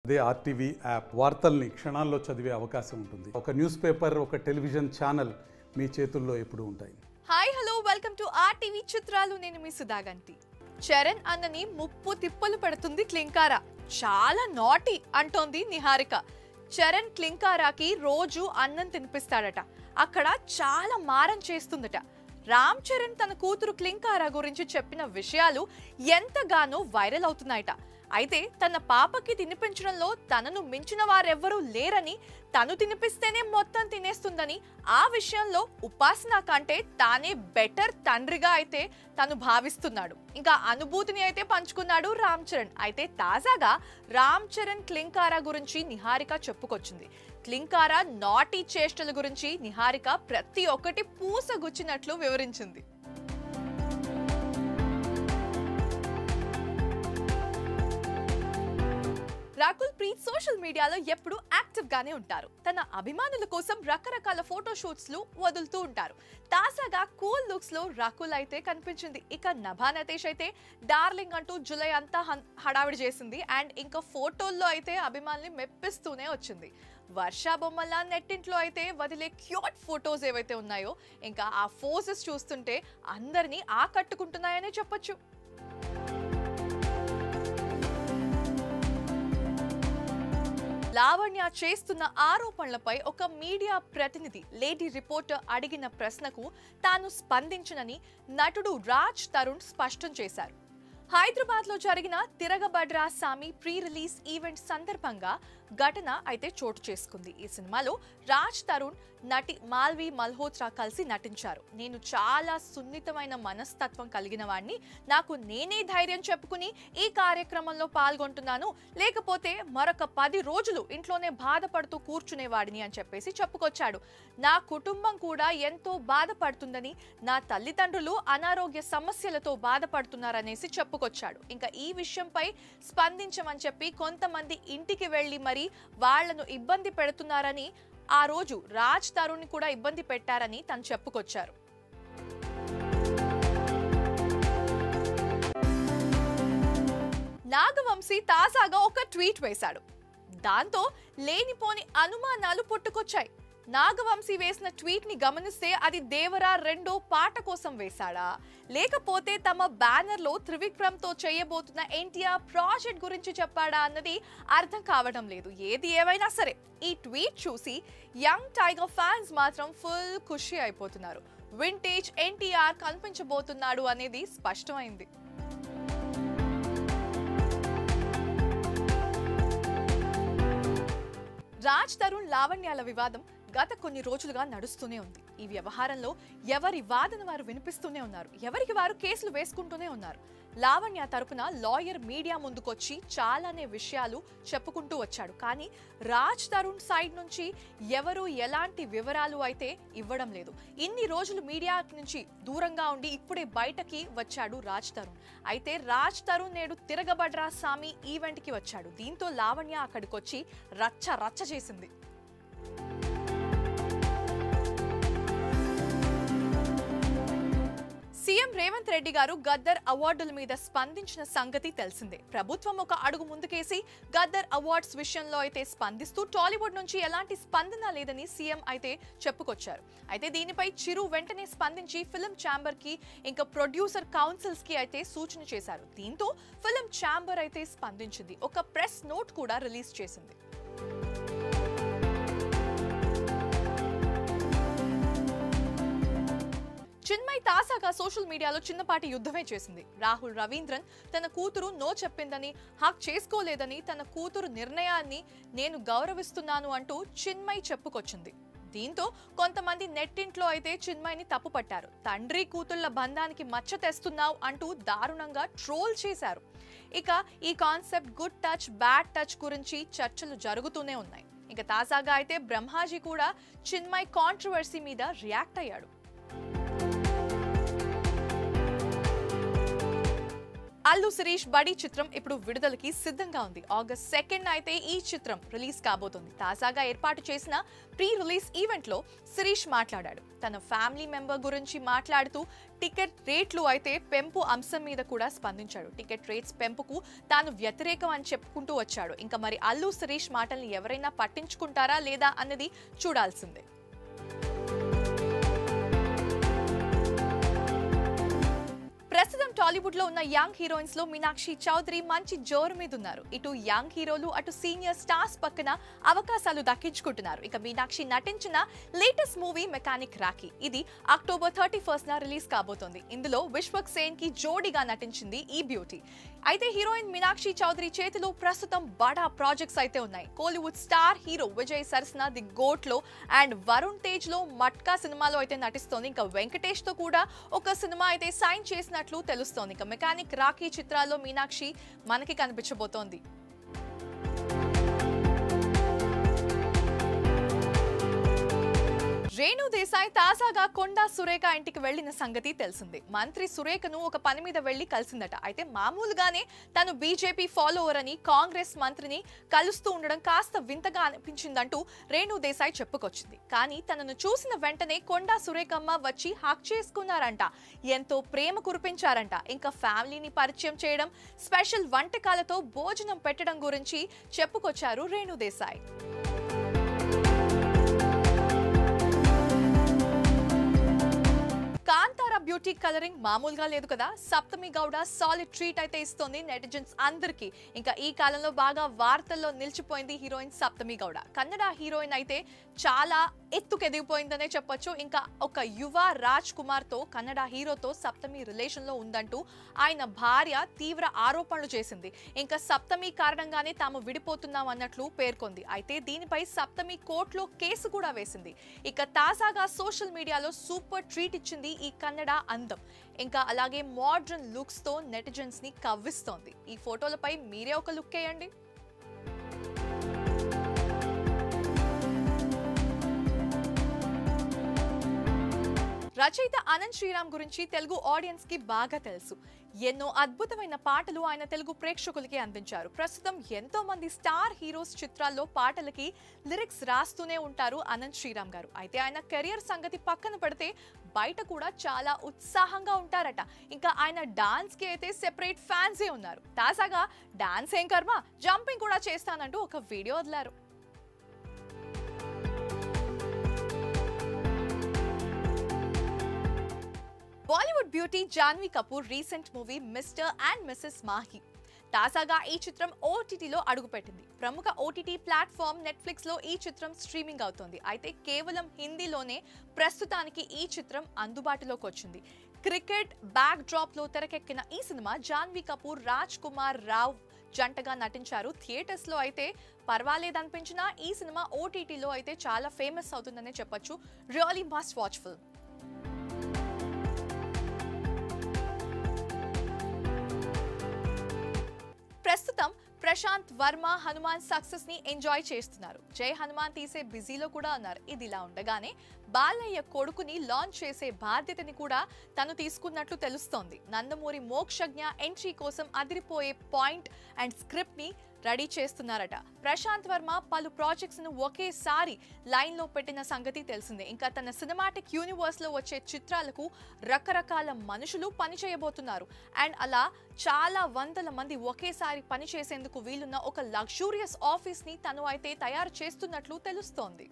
అదే RTV app వార్తల్ని క్షణాల్లో చదివే అవకాశం ఉంటుంది ఒక న్యూస్ పేపర్ ఒక టెలివిజన్ ఛానల్ మీ చేతుల్లో ఎప్పుడూ ఉంటాయి hi hello welcome to RTV చిత్రాలు నేను మీ సుధాగంటి చరణ్ అన్నని ముప్పు తిప్పలు పెడుతుంది క్లింకారా చాలా నాటి అంటోంది నిహారిక చరణ్ క్లింకారాకి రోజు అన్నం తినిపిస్తాడట అక్కడ చాలా మారం చేస్తుందట రామ్ చరణ్ తన కూతురు క్లింకారా గురించి చెప్పిన విషయాలు ఎంతగానో వైరల్ అవుతున్నాయట అయితే తన పాపకి తినిపించడంలో తనను మించిన వారెవ్వరూ లేరని తను తినిపిస్తేనే మొత్తం తినేస్తుందని ఆ విషయంలో ఉపాసన కంటే తానే బెటర్ తండ్రిగా అయితే తను భావిస్తున్నాడు ఇంకా అనుభూతిని అయితే పంచుకున్నాడు రామ్ చరణ్ అయితే తాజాగా రామ్ చరణ్ క్లింకారా గురించి నిహారిక చెప్పుకొచ్చింది క్లింకారా నాటి చేష్టల గురించి నిహారిక ప్రతి ఒక్కటి పూసగుచ్చినట్లు వివరించింది రాకుల్ ప్రీత్ సోషల్ మీడియాలో ఎప్పుడూ యాక్టివ్ గానే ఉంటారు తన అభిమానుల కోసం రకరకాల ఫోటో షూట్స్ లు వదులుతూ ఉంటారు తాజాగా కూల్ లుక్స్ లో రాకుల్ అయితే కనిపించింది ఇక నభా నతేష్ అయితే డార్లింగ్ అంటూ జులై అంతా హన్- హడావిడి చేసింది అండ్ ఇంకా ఫోటోల్లో అయితే అభిమానుల్ని మెప్పిస్తూనే వచ్చింది వర్షా బొమ్మల్లా నెట్టింట్లో అయితే వదిలే క్యూట్ ఫొటోస్ ఏవైతే ఉన్నాయో ఇంకా ఆ ఫోజెస్ చూస్తుంటే అందరినీ ఆకట్టుకుంటున్నాయనే చెప్పొచ్చు లావణ్య చేస్తున్న ఆరోపణలపై ఒక మీడియా ప్రతినిధి లేడీ రిపోర్టర్ అడిగిన ప్రశ్నకు తాను స్పందించనని నటుడు రాజ్ తరుణ్ స్పష్టం చేశారు హైదరాబాద్ లో జరిగిన తిరగబడ్రా సామి ప్రీ రిలీజ్ ఈవెంట్ సందర్భంగా ఘటన అయితే చోటు చేసుకుంది ఈ సినిమాలో రాజ్ తరుణ్ నటి మాల్వి మల్హోత్రా కలిసి నటించారు నేను చాలా సున్నితమైన మనస్తత్వం కలిగిన వాడిని నాకు నేనే ధైర్యం చెప్పుకుని ఈ కార్యక్రమంలో పాల్గొంటున్నాను లేకపోతే మరొక పది రోజులు ఇంట్లోనే బాధపడుతూ కూర్చునేవాడిని అని చెప్పేసి చెప్పుకొచ్చాడు నా కుటుంబం కూడా ఎంతో బాధపడుతుందని నా తల్లిదండ్రులు అనారోగ్య సమస్యలతో బాధపడుతున్నారనేసి చెప్పుకొచ్చాడు ఇంకా ఈ విషయంపై స్పందించమని చెప్పి కొంతమంది ఇంటికి వెళ్ళి మరి వాళ్లను ఇబ్బంది పెడుతున్నారని ఆ రోజు రాజ్ తరుణ్ కూడా ఇబ్బంది పెట్టారని తను చెప్పుకొచ్చారు నాగవంశీ తాజాగా ఒక ట్వీట్ వేశాడు దాంతో లేనిపోని అనుమానాలు పుట్టుకొచ్చాయి నాగవంశీ వేసిన ట్వీట్ ని గమనిస్తే అది దేవరా రెండో పాట కోసం వేశాడా లేకపోతే తమ బ్యానర్ లో త్రివిక్రమ్ తో చేయబోతున్న ఎన్టీఆర్ ప్రాజెక్ట్ గురించి చెప్పాడా అన్నది అర్థం కావడం లేదు ఏది ఏమైనా సరే ఈ ట్వీట్ చూసి యంగ్ టైగర్ ఫ్యాన్స్ మాత్రం ఫుల్ ఖుషి అయిపోతున్నారు వింటేజ్ ఎన్టీఆర్ కనిపించబోతున్నాడు అనేది స్పష్టమైంది రాజ్ తరుణ్ లావణ్యాల వివాదం గత కొన్ని రోజులుగా నడుస్తూనే ఉంది ఈ వ్యవహారంలో ఎవరి వాదన వారు వినిపిస్తూనే ఉన్నారు ఎవరికి వారు కేసులు వేసుకుంటూనే ఉన్నారు లావణ్య తరపున లాయర్ మీడియా ముందుకొచ్చి చాలానే విషయాలు చెప్పుకుంటూ వచ్చాడు కానీ రాజ్ తరుణ్ సైడ్ నుంచి ఎవరు ఎలాంటి వివరాలు అయితే ఇవ్వడం లేదు ఇన్ని రోజులు మీడియా నుంచి దూరంగా ఉండి ఇప్పుడే బయటకి వచ్చాడు రాజ్ తరుణ్ అయితే రాజ్ తరుణ్ నేడు తిరగబడ్రా సామి ఈవెంట్కి వచ్చాడు దీంతో లావణ్య అక్కడికి వచ్చి రచ్చ రచ్చ చేసింది సీఎం రేవంత్ రెడ్డి గారు గద్దర్ అవార్డుల మీద స్పందించిన సంగతి తెలిసిందే ప్రభుత్వం ఒక అడుగు ముందుకేసి గద్దర్ అవార్డ్స్ విషయంలో అయితే స్పందిస్తూ టాలీవుడ్ నుంచి ఎలాంటి స్పందన లేదని సీఎం అయితే చెప్పుకొచ్చారు అయితే దీనిపై చిరు వెంటనే స్పందించి ఫిల్మ్ ఛాంబర్ కి ఇంకా ప్రొడ్యూసర్ కౌన్సిల్స్ కి అయితే సూచన చేశారు దీంతో ఫిల్మ్ ఛాంబర్ అయితే స్పందించింది ఒక ప్రెస్ నోట్ కూడా రిలీజ్ చేసింది చిన్మయ్ తాసాగా సోషల్ మీడియాలో చిన్నపాటి యుద్ధమే చేసింది రాహుల్ రవీంద్రన్ తన కూతురు నో చెప్పిందని హక్ చేసుకోలేదని తన కూతురు నిర్ణయాన్ని నేను గౌరవిస్తున్నాను అంటూ చిన్మయ్ చెప్పుకొచ్చింది దీంతో కొంతమంది నెట్టింట్లో అయితే చిన్మయ్ని తప్పుపట్టారు తండ్రి కూతుళ్ల బంధానికి మచ్చ తెస్తున్నావు అంటూ దారుణంగా ట్రోల్ చేశారు ఇక ఈ concept good touch bad touch గురించి చర్చలు జరుగుతూనే ఉన్నాయి ఇక తాజాగా అయితే బ్రహ్మాజీ కూడా చిన్మయ్ కాంట్రవర్సీ మీద రియాక్ట్ అయ్యాడు అల్లు శిరీష్ బడి చిత్రం ఇప్పుడు విడుదలకి సిద్ధంగా ఉంది ఆగస్ట్ సెకండ్ అయితే ఈ చిత్రం రిలీజ్ కాబోతుంది తాజాగా ఏర్పాటు చేసిన ప్రీ రిలీజ్ ఈవెంట్ లో శిరీష్ మాట్లాడాడు తన ఫ్యామిలీ మెంబర్ గురించి మాట్లాడుతూ టికెట్ రేట్లు అయితే పెంపు అంశం మీద కూడా స్పందించాడు టికెట్ రేట్స్ పెంపుకు తాను వ్యతిరేకం అని చెప్పుకుంటూ వచ్చాడు ఇంకా మరి అల్లు శిరీష్ మాటల్ని ఎవరైనా పట్టించుకుంటారా లేదా అన్నది చూడాల్సిందే ప్రస్తుతం టాలీవుడ్ లో ఉన్న యంగ్ హీరోయిన్స్ లో మీనాక్షి చౌదరి మంచి జోరు మీద ఉన్నారు ఇటు యంగ్ హీరోలు అటు సీనియర్ స్టార్స్ పక్కన అవకాశాలు దక్కించుకుంటున్నారు ఇక మీనాక్షి నటించిన లేటెస్ట్ మూవీ మెకానిక్ రాఖీ ఇది అక్టోబర్ థర్టీ ఫస్ట్ న రిలీజ్ కాబోతోంది ఇందులో విశ్వక్ సేన్ కి జోడీగా నటించింది ఈ బ్యూటీ అయితే హీరోయిన్ మీనాక్షి చౌదరి చేతిలో ప్రస్తుతం బడా ప్రాజెక్ట్స్ అయితే ఉన్నాయి కోలీవుడ్ స్టార్ హీరో విజయ్ సరసన ది గోట్ లో అండ్ వరుణ్ తేజ్ లో మట్కా సినిమాలో అయితే నటిస్తోంది ఇంకా వెంకటేష్ తో కూడా ఒక సినిమా అయితే సైన్ చేసినట్లు తెలుస్తోంది ఇక మెకానిక్ రాఖీ చిత్రాల్లో మీనాక్షి మనకి కనిపించబోతోంది రేణు దేశాయ్ తాజాగా కొండా సురేఖ ఇంటికి వెళ్లిన సంగతి తెలిసింది మంత్రి సురేఖను ఒక పని మీద వెళ్లి కలిసిందట అయితే మామూలుగానే తను బీజేపీ ఫాలోవర్ అని కాంగ్రెస్ మంత్రిని కలుస్తూ ఉండడం కాస్త వింతగా అనిపించిందంటూ రేణు దేశాయ్ చెప్పుకొచ్చింది కానీ తనను చూసిన వెంటనే కొండా సురేఖమ్మ వచ్చి హక్ చేసుకున్నారంట ఎంతో ప్రేమ కురిపించారంట ఇంకా ఫ్యామిలీని పరిచయం చేయడం స్పెషల్ వంటకాలతో భోజనం పెట్టడం గురించి చెప్పుకొచ్చారు రేణు దేశాయ్ కాంతార బ్యూటీ కలరింగ్ మామూలుగా లేదు కదా సప్తమి గౌడ సాలిడ్ ట్రీట్ అయితే ఇస్తోంది నెటిజన్స్ అందరికి ఇంకా ఈ కాలంలో బాగా వార్తల్లో నిలిచిపోయింది హీరోయిన్ సప్తమి గౌడ కన్నడ హీరోయిన్ అయితే చాలా ఎత్తుకెదిగిపోయిందనే చెప్పొచ్చు ఇంకా ఒక యువ రాజ్ కుమార్ తో కన్నడ హీరోతో సప్తమి రిలేషన్ లో ఉందంటూ ఆయన భార్య తీవ్ర ఆరోపణలు చేసింది ఇంకా సప్తమి కారణంగానే తాము విడిపోతున్నాం అన్నట్లు పేర్కొంది అయితే దీనిపై సప్తమి కోర్టులో కేసు కూడా వేసింది ఇక తాజాగా సోషల్ మీడియాలో సూపర్ ట్రీట్ ఇచ్చింది ఈ కన్నడ అందం ఇంకా అలాగే మోడ్రన్ లుక్స్ తో నెటిజన్స్ ని కవ్విస్తోంది ఈ ఫోటోలపై మీరే ఒక లుక్ వేయండి రచయిత అనంత్ శ్రీరామ్ గురించి తెలుగు ఆడియన్స్ కి బాగా తెలుసు ఎన్నో అద్భుతమైన పాటలు ఆయన తెలుగు ప్రేక్షకులకి అందించారు ప్రస్తుతం ఎంతో మంది స్టార్ హీరోస్ చిత్రాల్లో పాటలకి లిరిక్స్ రాస్తూనే ఉంటారు అనంత్ శ్రీరామ్ గారు అయితే ఆయన కెరియర్ సంగతి పక్కన పెడితే బయట కూడా చాలా ఉత్సాహంగా ఉంటారట ఇంకా ఆయన డాన్స్ కి అయితే సెపరేట్ ఫ్యాన్సే ఉన్నారు తాజాగా డాన్స్ ఏం కర్మ జంపింగ్ కూడా చేస్తానంటూ ఒక వీడియో వదిలారు Bollywood beauty Janhvi Kapoor recent movie mister and Mrs Mahi తాజాగా ఈ చిత్రం ఓటీటీలో అడుగుపెట్టింది ప్రముఖ ఓటీటీ ప్లాట్ఫామ్ నెట్ఫ్లిక్స్ లో ఈ చిత్రం స్ట్రీమింగ్ అవుతోంది అయితే కేవలం హిందీలోనే ప్రస్తుతానికి ఈ చిత్రం అందుబాటులోకి వచ్చింది క్రికెట్ బ్యాక్ డ్రాప్ లో తెరకెక్కిన ఈ సినిమా జాన్వీ కపూర్ రాజ్ కుమార్ రావ్ జంటగా నటించారు థియేటర్స్ లో అయితే పర్వాలేదనిపించినా ఈ సినిమా ఓటీటీలో అయితే చాలా ఫేమస్ అవుతుందనే చెప్పొచ్చు రియలీ మస్ట్ వాచ్ ఫిల్మ్ ప్రస్తుతం ప్రశాంత్ వర్మ హనుమాన్ సక్సెస్ ని ఎంజాయ్ చేస్తున్నారు జై హనుమాన్ తీసే బిజీలో కూడా ఉన్నారు ఇది ఇలా ఉండగానే బాలయ్య కొడుకుని లాంచ్ చేసే బాధ్యతని కూడా తను తీసుకున్నట్లు తెలుస్తోంది నందమూరి మోక్షజ్ఞ ఎంట్రీ కోసం అదిరిపోయే పాయింట్ అండ్ స్క్రిప్ట్ ని రెడీ చేస్తున్నారట ప్రశాంత్ వర్మ పలు ప్రాజెక్ట్స్ ను ఒకేసారి లైన్ లో పెట్టిన సంగతి తెలిసిందే ఇంకా తన సినిమాటిక్ యూనివర్స్ లో వచ్చే చిత్రాలకు రకరకాల మనుషులు పనిచేయబోతున్నారు అండ్ అలా చాలా వందల మంది ఒకేసారి పనిచేసేందుకు వీలున్న ఒక లగ్జూరియస్ ఆఫీస్ ని తను అయితే తయారు చేస్తున్నట్లు తెలుస్తోంది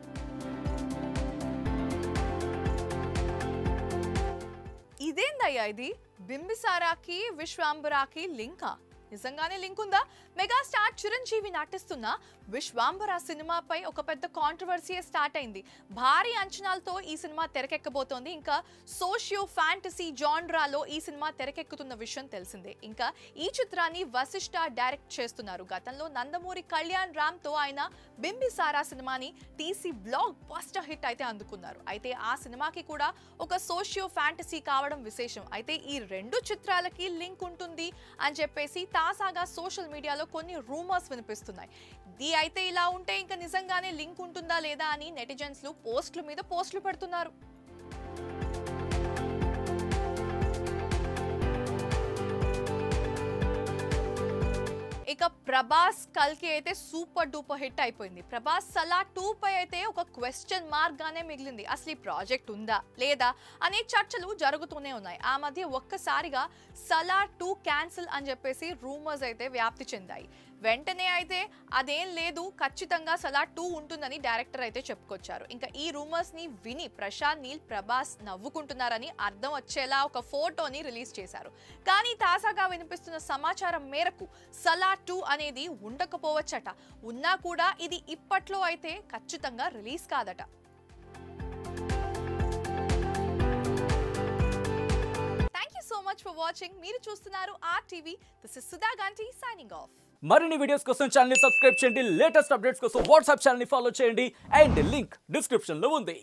ఇదేందయ్యా ఇది బింబిసారాకి విశ్వాంబరాకి లింకా నిజంగానే లింక్ ఉందా మెగాస్టార్ చిరంజీవి నటిస్తున్న విశ్వాంబర సినిమాపై ఒక పెద్ద కాంట్రవర్సీ స్టార్ట్ అయింది భారీ అంచనాలతో ఈ సినిమా తెరకెక్కబోతోంది ఇంకా సోషియో ఫ్యాంటసీ జాన్రాలో ఈ సినిమా తెరకెక్కుతున్న విషయం తెలిసిందే ఇంకా ఈ చిత్రాన్ని వశిష్ఠ డైరెక్ట్ చేస్తున్నారు గతంలో నందమూరి కళ్యాణ్ రామ్ తో ఆయన బింబిసారా సినిమాని తీసి బ్లాక్ బస్టర్ హిట్ అయితే అందుకున్నారు అయితే ఆ సినిమాకి కూడా ఒక సోషియో ఫ్యాంటసీ కావడం విశేషం అయితే ఈ రెండు చిత్రాలకి లింక్ ఉంటుంది అని చెప్పేసి తాజాగా సోషల్ మీడియాలో కొన్ని రూమర్స్ వినిపిస్తున్నాయి ఇది అయితే ఇలా ఉంటే ఇంకా నిజంగానే లింక్ ఉంటుందా లేదా అని నెటిజన్స్లు పోస్టుల మీద పోస్టులు పెడుతున్నారు ఇక ప్రభాస్ కల్కి అయితే సూపర్ డూపర్ హిట్ అయిపోయింది ప్రభాస్ సలా టూ పై అయితే ఒక క్వశ్చన్ మార్క్ గానే మిగిలింది అసలు ఈ ప్రాజెక్ట్ ఉందా లేదా అనే చర్చలు జరుగుతూనే ఉన్నాయి ఆ మధ్య ఒక్కసారిగా సలా టూ క్యాన్సిల్ అని చెప్పేసి రూమర్స్ అయితే వ్యాప్తి చెందాయి వెంటనే అయితే అదేం లేదు ఖచ్చితంగా సలా టూ ఉంటుందని డైరెక్టర్ అయితే చెప్పుకొచ్చారు ఇంకా ఈ రూమర్స్ ని విని ప్రశాంత్ నీల్ ప్రభాస్ నవ్వుకుంటున్నారని అర్థం వచ్చేలా ఒక ఫోటోని రిలీజ్ చేశారు కానీ తాజాగా వినిపిస్తున్న సమాచారం మేరకు సలా టూ అనేది ఉండకపోవచ్చట ఉన్నా కూడా ఇది ఇప్పట్లో అయితే ఖచ్చితంగా రిలీజ్ కాదట thank you so much for watching మీరు చూస్తున్నారు R TV this is Sudha Gandhi signing off మరిన్ని వీడియోస్ కోసం ఛానల్ సబ్స్క్రైబ్ చేయండి లేటెస్ట్ అప్డేట్స్ కోసం వాట్సాప్ ఛానల్ ఫాలో చేయండి అండ్ లింక్ డిస్క్రిప్షన్ లో ఉంది